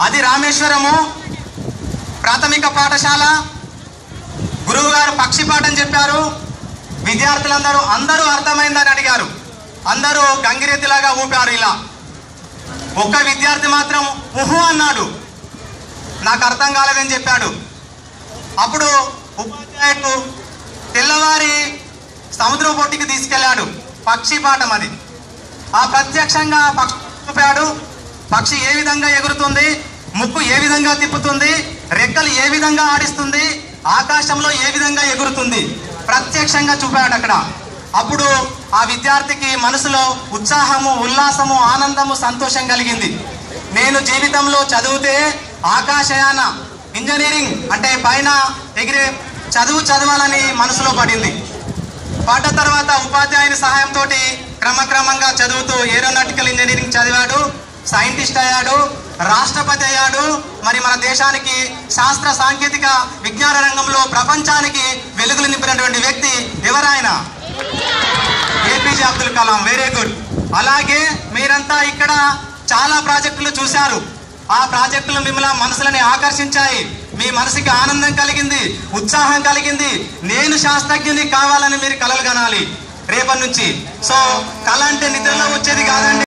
అది రామేశ్వరము ప్రాథమిక పాఠశాల గురువు గారు పక్షిపాఠం చెప్పారు విద్యార్థులందరూ అందరూ అర్థమైందని అడిగారు అందరూ గంగిరెద్దులాగా ఊపారు ఇలా ఒక్క విద్యార్థి మాత్రం ఉహు అన్నాడు నాకు అర్థం కాలేదని చెప్పాడు అప్పుడు ఉపాధ్యాయుడు తెల్లవారి సముద్ర పొట్టికి తీసుకెళ్ళాడు పక్షి పాఠం అది ఆ ప్రత్యక్షంగా పక్షి చూపాడు పక్షి ఏ విధంగా ఎగురుతుంది ముక్కు ఏ విధంగా తిప్పుతుంది రెక్కలు ఏ విధంగా ఆడిస్తుంది ఆకాశంలో ఏ విధంగా ఎగురుతుంది ప్రత్యక్షంగా చూపాడు అక్కడ అప్పుడు ఆ విద్యార్థికి మనసులో ఉత్సాహము ఉల్లాసము ఆనందము సంతోషం కలిగింది నేను జీవితంలో చదివితే ఆకాశయాన ఇంజనీరింగ్ అంటే పైన ఎగిరే చదువు చదవాలని మనసులో పడింది పడ్డ తర్వాత ఉపాధ్యాయుని సహాయంతో క్రమక్రమంగా చదువుతూ ఏరోనాటికల్ ఇంజనీరింగ్ చదివాడు సైంటిస్ట్ అయ్యాడు రాష్ట్రపతి అయ్యాడు మరి మన దేశానికి శాస్త్ర సాంకేతిక విజ్ఞాన రంగంలో ప్రపంచానికి వెలుగులు నింపినటువంటి వ్యక్తి ఎవరాయన APJ Abdul Kalam very good అలాగే మీరంతా ఇక్కడ చాలా ప్రాజెక్టులు చూశారు ఆ ప్రాజెక్టులు మిమ్మల్ని మనసులని ఆకర్షించాయి మీ మనసుకి ఆనందం కలిగింది ఉత్సాహం కలిగింది నేను శాస్త్రజ్ఞుని కావాలని మీరు కలలు కనాలి రేపటి నుంచి సో కళ అంటే నిద్రలో వచ్చేది కాదండి